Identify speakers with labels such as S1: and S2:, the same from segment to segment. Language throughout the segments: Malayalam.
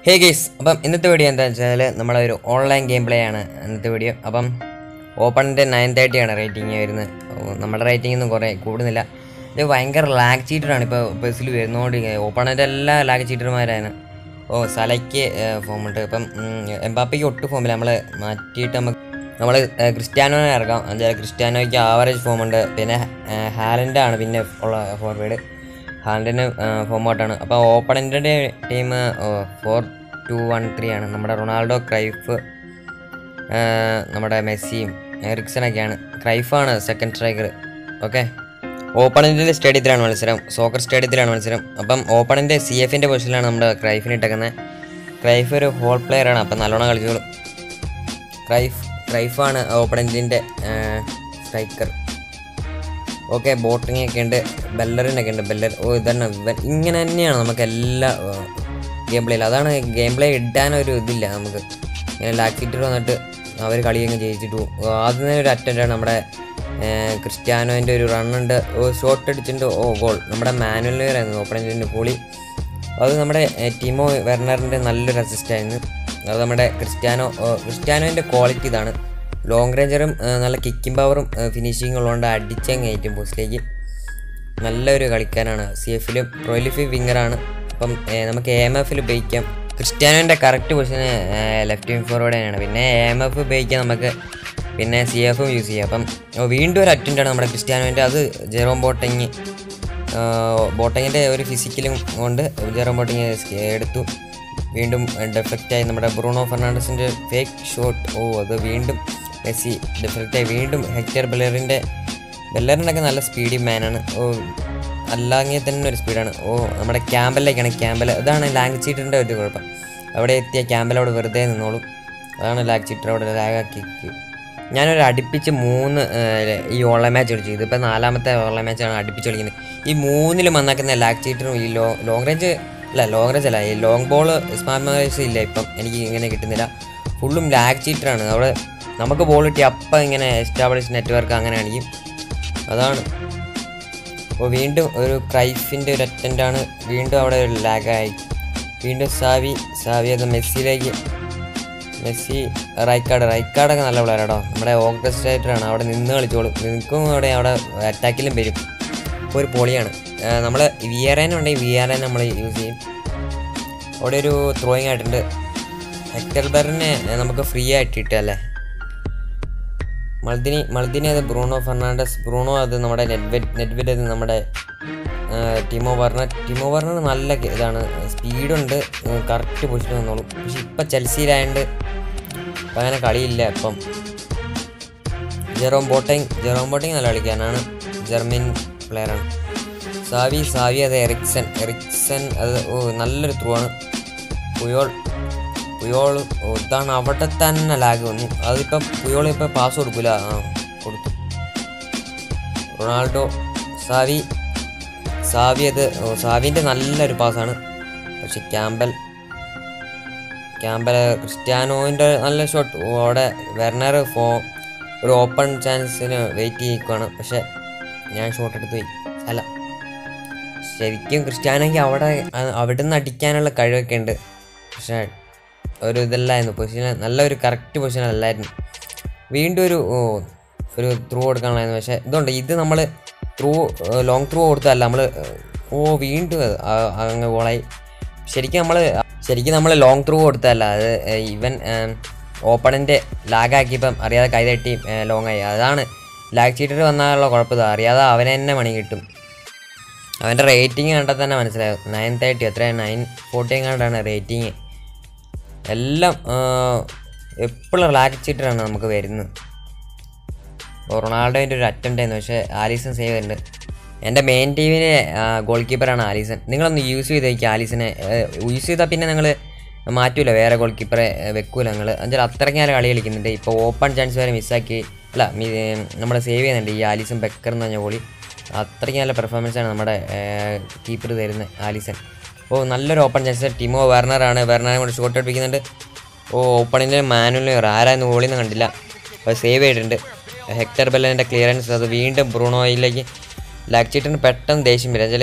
S1: ഹേ ഗേസ് അപ്പം ഇന്നത്തെ വീഡിയോ എന്താ വെച്ചാൽ നമ്മളെ ഒരു ഓൺലൈൻ ഗെയിം പ്ലേ ആണ് ഇന്നത്തെ വീഡിയോ അപ്പം ഓപ്പണിൻ്റെ നയൻ തേർട്ടി ആണ് റേറ്റിംഗ് വരുന്നത് ഓ, നമ്മുടെ റേറ്റിംഗ് ഒന്നും കുറേ കൂടുന്നില്ല ഇത് ഭയങ്കര ലാഗ് ചീറ്ററാണ് ഇപ്പോൾ ബസ്സിൽ വരുന്നതുകൊണ്ട് ഓപ്പണിൻ്റെ എല്ലാ ലാഗ് ചീറ്റർമാരാണ് ഓ സലയ്ക്ക് ഫോമുണ്ട് ഇപ്പം ഉം, എംബാപ്പയ്ക്ക് ഒട്ടും ഫോമില്ല നമ്മൾ മാറ്റിയിട്ട് നമുക്ക് നമ്മൾ ക്രിസ്ത്യാനോനെ ഇറക്കാം എന്തായാലും ക്രിസ്ത്യാനോയ്ക്ക് ആവറേജ് ഫോമുണ്ട് പിന്നെ ഹാലൻഡാണ് പിന്നെ ഉള്ള ഫോർവേഡ് ഹാലൻഡിന് ഫോമോട്ടാണ് അപ്പോൾ ഓപ്പണൻ്റെ team four two one three ആണ് നമ്മുടെ റൊണാൾഡോ ക്രൈഫ് ആ, നമ്മുടെ മെസ്സിയും എറിക്സണൊക്കെയാണ് ക്രൈഫാണ് സെക്കൻഡ് സ്ട്രൈക്കർ ഓക്കെ ഓപ്പണൻറ്റിൻ്റെ സ്റ്റേഡിയത്തിലാണ് മത്സരം സോക്കർ സ്റ്റേഡിയത്തിലാണ് മത്സരം അപ്പം ഓപ്പണൻ്റെ സി എഫിൻ്റെ പൊസിഷനിലാണ് നമ്മുടെ ക്രൈഫിന് ഇട്ടേക്കുന്നത് ക്രൈഫ് ഒരു ഹോൾ പ്ലെയറാണ് അപ്പം നല്ലോണം കളിച്ചോളും ക്രൈഫ് ക്രൈഫാണ് ഓപ്പണൻറ്റിൻ്റെ സ്ട്രൈക്കർ ഓക്കെ ബോട്ടിംഗ് ഒക്കെ ഉണ്ട് ബെല്ലറിനൊക്കെ ഉണ്ട് ബെല്ലർ ഓ ഇതന്നെ ഇവൻ ഇങ്ങനെ തന്നെയാണ് നമുക്ക് എല്ലാ ഗെയിം പ്ലേയിൽ അതാണ് ഗെയിം പ്ലേ ഇടാനൊരു ഇതില്ല നമുക്ക് ഇങ്ങനെ ലാക്കിയിട്ട് വന്നിട്ട് അവർ കളിയൊക്കെ ജയിച്ചിട്ട് പോകും ഓ, ആദ്യം തന്നെ ഒരു അറ്റൻഡാണ് നമ്മുടെ ഏർ, ക്രിസ്ത്യാനോൻ്റെ ഒരു റണ്ണുണ്ട് ഓ ഷോട്ട് അടിച്ചിട്ടുണ്ട് ഓ ഗോൾ നമ്മുടെ മാനുവലിനായിരുന്നു ഓപ്പണൻറ്റിൻ്റെ പൊളി അത് നമ്മുടെ ഏർ, ടീമോ വെർണറിൻ്റെ നല്ലൊരു അസിസ്റ്റായിരുന്നു അത് നമ്മുടെ ക്രിസ്ത്യാനോ ഓ, ക്രിസ്ത്യാനോൻ്റെ ക്വാളിറ്റി ഇതാണ് ലോങ് റേഞ്ചറും ഏർ, നല്ല കിക്കിംഗ് പവറും ഫിനിഷിങ് ഉള്ളതുകൊണ്ട് അടിച്ചങ്ങ് കയറ്റും പോസ്റ്റിലേക്ക് നല്ലൊരു കളിക്കാനാണ് സി എഫിലും പ്രൊലിഫി വിങ്ങറാണ് അപ്പം ഏർ, നമുക്ക് എ എം എഫിൽ ഉപയോഗിക്കാം ക്രിസ്ത്യാനോൻ്റെ കറക്റ്റ് പൊസിഷന് ലെഫ്റ്റ് വിങ് ഫോർവേഡ് തന്നെയാണ് പിന്നെ എ എം എഫ് ഉപയോഗിക്കാം നമുക്ക് പിന്നെ സി എഫും യൂസ് ചെയ്യാം അപ്പം ഓ, വീണ്ടും ഒരു അറ്റൻഡാണ് നമ്മുടെ ക്രിസ്ത്യാനോൻ്റെ അത് ജെറോം ബോട്ടങ്ങി ബോട്ടങ്ങിൻ്റെ ഒരു ഫിസിക്കലും കൊണ്ട് ജെറോം ബോട്ടിങ് എടുത്തു വീണ്ടും ഡെഫക്റ്റായി നമ്മുടെ ബ്രൂണോ ഫെർണാണ്ടസിൻ്റെ ഫേക്ക് ഷോട്ട് ഓ അത് വീണ്ടും മെസ്സി ഡെഫക്റ്റായി വീണ്ടും ഹെക്ടർ ബെല്ലറിൻ്റെ ബെല്ലറിൻ്റെയൊക്കെ നല്ല സ്പീഡി മാനാണ് ഓ അല്ലെങ്കിൽ തന്നെ ഒരു സ്പീഡാണ് ഓ നമ്മുടെ ക്യാമ്പലിലേക്കാണ് ക്യാമ്പൽ ഇതാണ് ലാങ് ചീറ്ററിൻ്റെ ഒരു കുഴപ്പം അവിടെ എത്തിയ ക്യാമ്പൽ അവിടെ വെറുതെ നിന്നോളും അതാണ് ലാഗ് ചീറ്റർ അവിടെ ലാഗാക്കി ഞാനൊരു അടുപ്പിച്ച് മൂന്ന് ഏർ, ഈ ഓൺലൈൻ മാച്ച് കളിച്ചു ഇതിപ്പോൾ നാലാമത്തെ ഓൺലൈൻ മാച്ചാണ് അടുപ്പിച്ച് കളിക്കുന്നത് ഈ മൂന്നിലും വന്നാക്കുന്ന ലാഗ് ചീറ്ററും ഈ ലോ ലോങ് റേഞ്ച് അല്ല ലോങ് റേഞ്ച് അല്ല ഈ ലോങ് ബോൾ സ്മാർട്ട് ഇല്ല ഇപ്പം എനിക്ക് ഇങ്ങനെ കിട്ടുന്നില്ല ഫുള്ളും ലാഗ് ചീറ്ററാണ് അവിടെ നമുക്ക് ബോൾ കിട്ടി അപ്പം ഇങ്ങനെ എസ്റ്റാബ്ലിഷ് നെറ്റ്വർക്ക് അങ്ങനെ കാണിക്കും അതാണ് അപ്പോൾ വീണ്ടും ഒരു ക്രൈഫിൻ്റെ ഒരു അറ്റൻഡാണ് വീണ്ടും അവിടെ ഒരു ലാഗായി വീണ്ടും സാവി സാവി അത് മെസ്സിയിലേക്ക് മെസ്സി റൈക്കാർഡ് റൈക്കാർഡൊക്കെ നല്ല പിള്ളേരാട്ടോ നമ്മുടെ ഓർക്കസ്ട്രേറ്ററാണ് അവിടെ നിന്ന് കളിച്ചോളും നിൽക്കും അവിടെ അവിടെ അറ്റാക്കിലും വരും അപ്പോൾ ഒരു പൊളിയാണ് നമ്മൾ വി ആർ എൻ ഉണ്ടെങ്കിൽ വി ആർ എൻ നമ്മൾ യൂസ് ചെയ്യും അവിടെ ഒരു ത്രോയിങ് ആയിട്ടുണ്ട് ഹെക്ടർ ബെറിനെ നമുക്ക് ഫ്രീ ആയിട്ട് കിട്ടുമല്ലേ മൾദിനി മൾദിനി അത് ബ്രൂണോ ഫെർണാണ്ടസ് ബ്രൂണോ അത് നമ്മുടെ നെറ്റ്വെറ്റ് നെറ്റ്വെറ്റ് അത് നമ്മുടെ ആ, ടിമോ വർണർ ടിമോ വർണർ നല്ല ഗ- ഇതാണ് സ്പീഡുണ്ട് കറക്റ്റ് പൊസിഷൻ വന്നോളും പക്ഷെ ഇപ്പം ചെൽസിയിലായതുകൊണ്ട് ഇപ്പം അങ്ങനെ കളിയില്ല ഇപ്പം ജെറോം ബോട്ടിങ് ജെറോം ബോട്ടിങ് നല്ല കളിക്കാനാണ് ജർമ്മൻ പ്ലെയറാണ് സാവി സാവി അത് എറിക്സൺ എറിക്സൺ അത് ഓ നല്ലൊരു ത്രൂ ആണ് പുയോൾ പുയോൾ ഓ, ഇതാണ് അവിടെ തന്നെ ലാഗ് വന്നു അതിപ്പം പുയോൾ ഇപ്പം പാസ് കൊടുക്കില്ല ആ കൊടുത്തു റൊണാൾഡോ സാവി സാവി അത് ഓ സാവിൻ്റെ നല്ലൊരു പാസ്സാണ് പക്ഷെ ക്യാമ്പൽ ക്യാമ്പൽ ക്രിസ്ത്യാനോൻ്റെ നല്ല ഷോട്ട് ഓ, അവിടെ വെർണർ ഫോ ഒരു ഓപ്പൺ ചാൻസിന് വെയിറ്റ് ചെയ്യിക്കുവാണ് പക്ഷെ ഞാൻ ഷോട്ട് എടുത്ത് പോയി അല്ല ശരിക്കും ക്രിസ്ത്യാനോയ്ക്ക് അവിടെ അ- അവിടുന്ന് അടിക്കാനുള്ള കഴിവൊക്കെ ഉണ്ട് പക്ഷേ ഒരു ഇതല്ലായിരുന്നു പൊസിഷൻ നല്ലൊരു കറക്റ്റ് പൊസിഷൻ അല്ലായിരുന്നു വീണ്ടും ഒരു ഓ, ഒരു ത്രൂ കൊടുക്കാനുള്ളായിരുന്നു പക്ഷേ ഇതുണ്ട് ഇത് നമ്മൾ ത്രൂ ലോങ് ത്രൂ കൊടുത്തതല്ല നമ്മൾ ഓ വീണ്ടും അത് ആ- അങ്ങ് ഗോളായി ശരിക്കും നമ്മൾ ശരിക്കും നമ്മൾ ലോങ് ത്രൂ കൊടുത്തതല്ല അത് ഇവൻ ഓപ്പണൻ്റെ ലാഗാക്കിയപ്പം അറിയാതെ കൈ തട്ടി ലോങ് ആയി അതാണ് ലാഗ് ചീറ്റർ വന്നാലുള്ള കുഴപ്പം ഇതാ. അറിയാതെ അവനെ തന്നെ പണി കിട്ടും അവൻ്റെ റേറ്റിംഗ് കണ്ടാൽ തന്നെ മനസ്സിലാവും നയൻ തേർട്ടി എത്ര നയൻ ഫോർട്ടി കണ്ടാണ് റേറ്റിംഗ് എല്ലാം എപ്പോഴും ലാഗ് ചീറ്ററാണ് നമുക്ക് വരുന്നത് ഇപ്പോൾ റൊണാൾഡോൻ്റെ ഒരു അറ്റംപ്റ്റ് ആയിരുന്നു പക്ഷേ ആലീസൺ സേവ് ചെയ്തിട്ടുണ്ട് എൻ്റെ മെയിൻ ടീമിലെ ഗോൾ കീപ്പറാണ് ആലീസൺ നിങ്ങളൊന്ന് യൂസ് ചെയ്ത് നോക്കി ആലീസനെ യൂസ് ചെയ്താൽ പിന്നെ നിങ്ങൾ മാറ്റൂല വേറെ ഗോൾ കീപ്പറെ വെക്കൂല നിങ്ങൾ എന്നുവെച്ചാൽ അത്രയ്ക്ക് നല്ല കളി കളിക്കുന്നുണ്ട് ഇപ്പോൾ ഓപ്പൺ ചാൻസ് വരെ മിസ്സാക്കി അല്ല നമ്മൾ സേവ് ചെയ്യുന്നുണ്ട് ഈ ആലീസൺ ബെക്കർ എന്ന് പറഞ്ഞ ഗോളി അത്രയ്ക്ക് നല്ല പെർഫോമൻസ് ആണ് നമ്മുടെ കീപ്പർ തരുന്നത് ആലിസൺ ഓ നല്ലൊരു ഓപ്പൺ ചാൻസ് ടിമോ വെർണറാണ് വെർണറെ കൊണ്ട് ഷോട്ട് എടുപ്പിക്കുന്നുണ്ട് ഓ ഓപ്പണിൻ്റെ മാനുവൽ ആരായിരുന്നു ഗോളിന്ന് കണ്ടില്ല അത് സേവ് ചെയ്തിട്ടുണ്ട് ഹെക്ടർ ബെല്ലൻ്റെ ക്ലിയറൻസ് അത് വീണ്ടും ബ്രൂണോയിലേക്ക് ലാഗ് ചീറ്റിന് പെട്ടെന്ന് ദേഷ്യം വരും എന്നുവെച്ചാൽ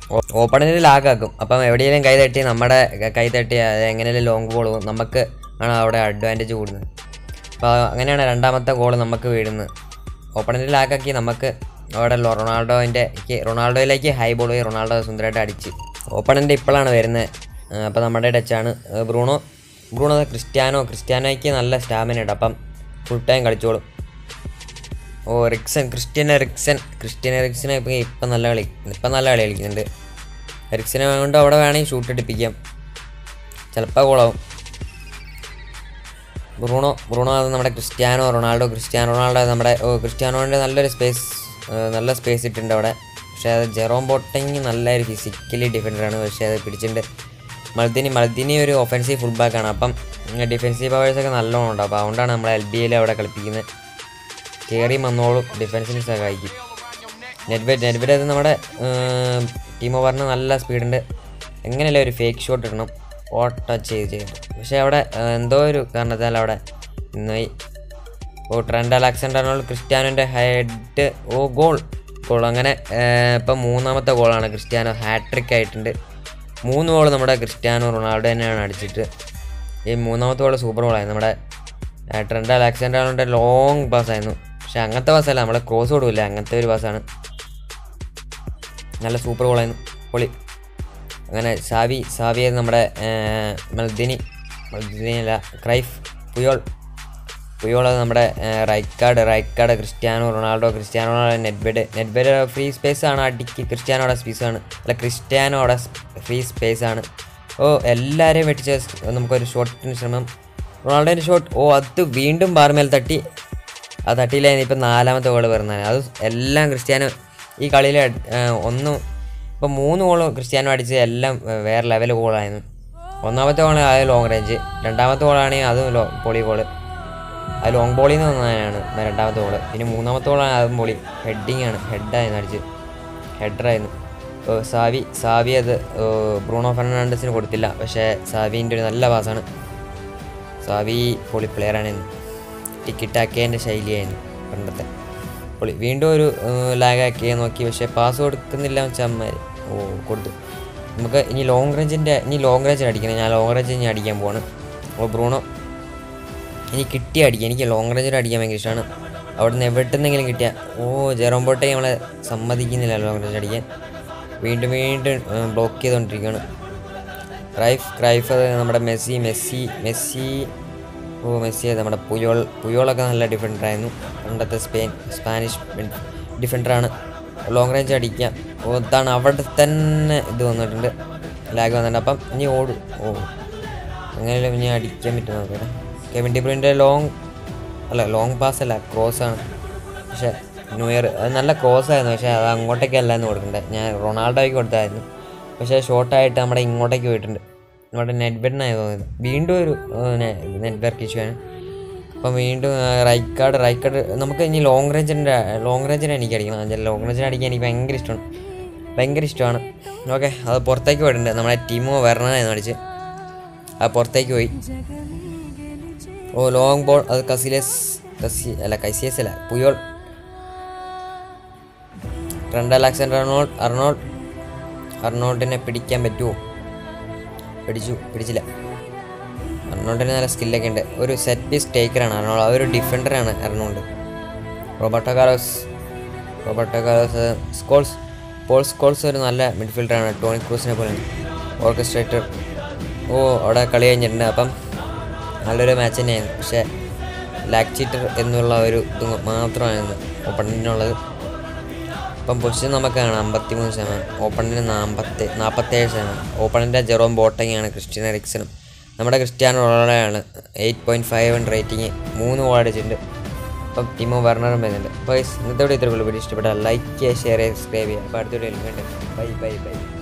S1: ഓപ്പണിന് ലാഗാക്കും അപ്പം എവിടെയെങ്കിലും കൈ തട്ടി നമ്മുടെ ക- കൈ തട്ടി അത് എങ്ങനെയാലും ലോങ് ബോൾ പോകും നമുക്ക് ആണ് അവിടെ അഡ്വാൻറ്റേജ് കൂടുന്നത് അപ്പോൾ അങ്ങനെയാണ് രണ്ടാമത്തെ ഗോൾ നമുക്ക് വീഴുന്നത് ഓപ്പണിൻ്റെ ലാഗാക്കി നമുക്ക് അവിടെ ലോ- റൊണാൾഡോൻ്റെ ക്ക് റൊണാൾഡോയിലേക്ക് ഹൈ ബോൾ പോയി റൊണാൾഡോ സുന്ദരമായിട്ട് അടിച്ച് ഓപ്പണിൻ്റെ ഇപ്പോഴാണ് വരുന്നത് അപ്പോൾ നമ്മുടെ ടച്ചാണ് ബ്രൂണോ ബ്രൂണോ ദാ ക്രിസ്ത്യാനോ ക്രിസ്ത്യാനോയ്ക്ക് നല്ല സ്റ്റാമിന ഉണ്ട് അപ്പം ഫുൾ ടൈം കളിച്ചോളും ഓ റിക്സൺ ക്രിസ്ത്യൻ എറിക്സൺ ക്രിസ്ത്യൻ എറിക്സനെ ഇപ്പം ഇപ്പം നല്ല കളി ഇപ്പം നല്ല കളി കളിക്കുന്നുണ്ട് എറിക്സനെ കൊണ്ട് അവിടെ വേണമെങ്കിൽ ഷൂട്ട് അടിപ്പിക്കാം ചിലപ്പോൾ ഗോളാവും ബ്രൂണോ ബ്രൂണോ അത് നമ്മുടെ ക്രിസ്ത്യാനോ റൊണാൾഡോ ക്രിസ്ത്യാനോ റൊണാൾഡോ നമ്മുടെ ഓ ക്രിസ്ത്യാനോൻ്റെ നല്ലൊരു സ്പേസ് നല്ല സ്പേസ് ഇട്ടിട്ടുണ്ട് അവിടെ പക്ഷേ അത് ജെറോം ബോട്ടിങ് നല്ലൊരു ഫിസിക്കലി ഡിഫൻഡറാണ് പക്ഷേ അത് പിടിച്ചിട്ടുണ്ട് മൾദിനി മൾദിനി ഒരു ഒഫൻസീവ് ഫുൾ ബാക്കാണ് അപ്പം ഡിഫൻസീവ് പവേഴ്സൊക്കെ നല്ലോണം ഉണ്ട് അപ്പോൾ അതുകൊണ്ടാണ് നമ്മൾ എൽ ബി എയിൽ അവിടെ കളിപ്പിക്കുന്നത് കയറി വന്നോളും ഡിഫൻസിന് സഹായിക്കും നെറ്റ്ബെറ്റ് നെറ്റ്ബെറ്റ് അത് നമ്മുടെ ടീം ഓവറിന് നല്ല സ്പീഡുണ്ട് എങ്ങനെയല്ല ഒരു ഫേക്ക് ഷോട്ട് ഇടണം ഓ ടച്ച് ചെയ്ത് ചെയ്തിട്ട് പക്ഷേ അവിടെ ആ, എന്തോ ഒരു കാരണത്താൽ അവിടെ ഇന്നായി ഓ ട്രെൻഡ് അലക്സാണ്ടർ ക്രിസ്ത്യാനോൻ്റെ ഹെഡ് ഓ ഗോൾ ഗോൾ അങ്ങനെ ഇപ്പം മൂന്നാമത്തെ ഗോളാണ് ക്രിസ്ത്യാനോ ഹാട്രിക് ആയിട്ടുണ്ട് മൂന്ന് ഗോൾ നമ്മുടെ ക്രിസ്ത്യാനോ റൊണാൾഡോ തന്നെയാണ് അടിച്ചിട്ട് ഈ മൂന്നാമത്തെ ഗോൾ സൂപ്പർ ഗോളായി നമ്മുടെ ആ, ട്രെൻഡ് അലക്സാണ്ടറിൻ്റെ ലോങ് പാസ് ആയിരുന്നു പക്ഷെ അങ്ങനത്തെ പാസ്സല്ല നമ്മളെ ക്രോസ് കൊടുക്കില്ല അങ്ങനത്തെ ഒരു പാസ്സാണ് നല്ല സൂപ്പർ ഗോളായിരുന്നു പൊളി അങ്ങനെ സാവി സാവി ആയിരുന്നു നമ്മുടെ ആ, മൽദിനി മൽദിനി അല്ല ക്രൈഫ് പുയോൾ പുയോൾ അത് നമ്മുടെ ആ, Rijkaard Rijkaard Cristiano Ronaldo Cristiano Ronaldo നെറ്റ്ബെഡ് നെറ്റ്ബെഡ് ഫ്രീ സ്പേസ് ആണ് അടിക്ക് ക്രിസ്ത്യാനോടെ സ്പേസ് ആണ് അല്ല ക്രിസ്ത്യാനോടെ ഫ്രീ സ്പേസ് ആണ് ഓ എല്ലാവരെയും വെട്ടിച്ച് നമുക്കൊരു ഷോട്ടിന് ശ്രമം റൊണാൾഡോൻ്റെ ഷോട്ട് ഓ അത് വീണ്ടും ബാർമേൽ തട്ടി ആ തട്ടിയിലായിരുന്നു ഇപ്പം നാലാമത്തെ ഗോൾ വരുന്നത് അത് എല്ലാം ക്രിസ്ത്യാനോ ഈ കളിയിൽ ഒന്നും ഇപ്പം മൂന്ന് ഗോളും ക്രിസ്ത്യാനോ അടിച്ച് എല്ലാം ഏ, വേറെ ലെവൽ ഗോളായിരുന്നു ഒന്നാമത്തെ ഗോൾ അത് ലോങ് റേഞ്ച് രണ്ടാമത്തെ ഗോളാണെങ്കിൽ അതും ലോ പൊളി ഗോള് അത് ലോങ് ബോളിൽ നിന്ന് വന്നതാണ് രണ്ടാമത്തെ ഗോള് പിന്നെ മൂന്നാമത്തെ ഗോളാണ് അതും പൊളി ഹെഡിങ് ആണ് ഹെഡായിരുന്നു അടിച്ച് ഹെഡറായിരുന്നു ഓ, സാവി സാവി അത് ഓ, ബ്രൂണോ ഫെർണാണ്ടസിന് കൊടുത്തില്ല പക്ഷേ സാവിൻ്റെ ഒരു നല്ല പാസ്സാണ് സാവി പൊളി പ്ലെയറാണ് ടിക്കിട്ടാക്കിയതിൻ്റെ ശൈലിയായിരുന്നു പണ്ടത്തെ പൊളി വീണ്ടും ഒരു ലാഗാക്കി നോക്കി പക്ഷേ പാസ് കൊടുക്കുന്നില്ല ചമ്മ ഓ കൊടുത്തു നമുക്ക് ഇനി ലോങ് റേഞ്ചിൻ്റെ ഇനി ലോങ് റേഞ്ചിന് അടിക്കണം ഞാൻ ലോങ് റേഞ്ച് ഇനി അടിക്കാൻ പോവാണ് ഓ ബ്രൂണോ ഇനി കിട്ടിയ അടിക്കുക എനിക്ക് ലോങ് റേഞ്ചിൽ അടിക്കാൻ ഭയങ്കര ഇഷ്ടമാണ് അവിടെ നിന്ന് എവിടുന്നെങ്കിലും കിട്ടിയ ഓ ജെറോംബോട്ടെ നമ്മളെ സമ്മതിക്കുന്നില്ല ലോങ് റേഞ്ച് അടിക്കാൻ വീണ്ടും വീണ്ടും ബ്ലോക്ക് ചെയ്തുകൊണ്ടിരിക്കുകയാണ് ക്രൈഫ് ക്രൈഫ് അത് നമ്മുടെ മെസ്സി മെസ്സി മെസ്സി ഓ മെസ്സി അത് നമ്മുടെ പുയോൾ പുയോളൊക്കെ നല്ല ഡിഫൻഡറായിരുന്നു പണ്ടത്തെ സ്പെയിൻ സ്പാനിഷ് ഡിഫൻഡറാണ് ലോങ് റേഞ്ച് അടിക്കാം ഓ ഇതാണ് അവിടെ തന്നെ ഇത് വന്നിട്ടുണ്ട് ലാഗ് വന്നിട്ടുണ്ട് അപ്പം ഇനി ഓടും ഓ അങ്ങനെ ഇനി അടിക്കാൻ പറ്റും നോക്കട്ടെ കെവിൻ ഡിബ്രിൻ്റെ ലോങ് അല്ല ലോങ് പാസ് അല്ല ക്രോസ് ആണ് പക്ഷേ ന്യൂ ഇയർ അത് നല്ല ക്രോസ് ആയിരുന്നു പക്ഷേ അത് അങ്ങോട്ടേക്കല്ല എന്ന് കൊടുക്കണ്ടേ ഞാൻ റൊണാൾഡോയ്ക്ക് കൊടുത്തായിരുന്നു പക്ഷേ ഷോർട്ടായിട്ട് നമ്മുടെ ഇങ്ങോട്ടേക്ക് പോയിട്ടുണ്ട് നമ്മുടെ നെറ്റ് ബെഡിനായി തോന്നുന്നത് വീണ്ടും ഒരു നെറ്റ്വർക്ക് ഇഷ്യൂ ആണ് അപ്പം വീണ്ടും റൈറ്റ് കാർഡ് റൈറ്റ് കാർഡ് നമുക്ക് ഇനി ലോങ് റേഞ്ചിൻ്റെ ലോങ് റേഞ്ചിന് എനിക്ക് അടിക്കണം ലോങ് റേഞ്ചിന് അടിക്കാൻ എനിക്ക് ഭയങ്കര ഇഷ്ടമാണ് ഭയങ്കര ഇഷ്ടമാണ് ഓക്കെ അത് പുറത്തേക്ക് പോയിട്ടുണ്ട് നമ്മുടെ ടീമോ വരണമായിരുന്നു അടിച്ച് അത് പുറത്തേക്ക് പോയി ഓ ലോങ് ബോൾ അത് കസിലേസ് കസി അല്ല കൈസിയസ് അല്ല Puyol Trent Alexander Arnold Arnold അർണോൾഡിനെ പിടിക്കാൻ പറ്റുമോ പിടിച്ചു പിടിച്ചില്ല അർണോൾഡിന് നല്ല സ്കില്ലൊക്കെ ഉണ്ട് ഒരു സെറ്റ് പീസ് ടേക്കറാണ് അർണോൾഡ് അതൊരു ഡിഫൻഡറാണ് Arnold Roberto Carlos Roberto Carlos Scholes Paul Scholes ഒരു നല്ല മിഡ്ഫീൽഡറാണ് ടോണി ക്രൂസിനെ പോലെ ഓർക്കസ്ട്രേറ്റർ ഓ അവിടെ കളി കഴിഞ്ഞിട്ടുണ്ട് അപ്പം നല്ലൊരു മാച്ച് തന്നെയായിരുന്നു പക്ഷേ ലാക്ക് ചീറ്റർ എന്നുള്ള ഒരു ഇത് മാത്രമായിരുന്നു ഓപ്പണിനുള്ളത് ഇപ്പം പൊസിഷൻ നമുക്ക് കാണാം അമ്പത്തി മൂന്ന് ശതമാനം ഓപ്പണിന് നാൽപ്പത്തി നാൽപ്പത്തേഴ് ശതമാനം ഓപ്പണിൻ്റെ ജെറോം ബോട്ടിങ്ങാണ് ക്രിസ്ത്യൻ എറിക്സനും നമ്മുടെ ക്രിസ്ത്യാനോ റൊണാൾഡോയാണ് എയ്റ്റ് പോയിൻറ്റ് ഫൈവ് റേറ്റിംഗ് മൂന്ന് ഗോൾ അടിച്ചിട്ടുണ്ട് അപ്പം ടീമോ വർണറും വരുന്നുണ്ട് അപ്പോൾ ഇന്നത്തെ വീഡിയോ ഇത്രയുള്ളൂ വീഡിയോ ഇഷ്ടപ്പെട്ടാൽ ലൈക്ക് ചെയ്യുക ഷെയർ ചെയ്യുക സബ്സ്ക്രൈബ് ചെയ്യുക അപ്പോൾ അടുത്ത വീഡിയോയിൽ വേണ്ടത് ബൈ ബൈ ബൈ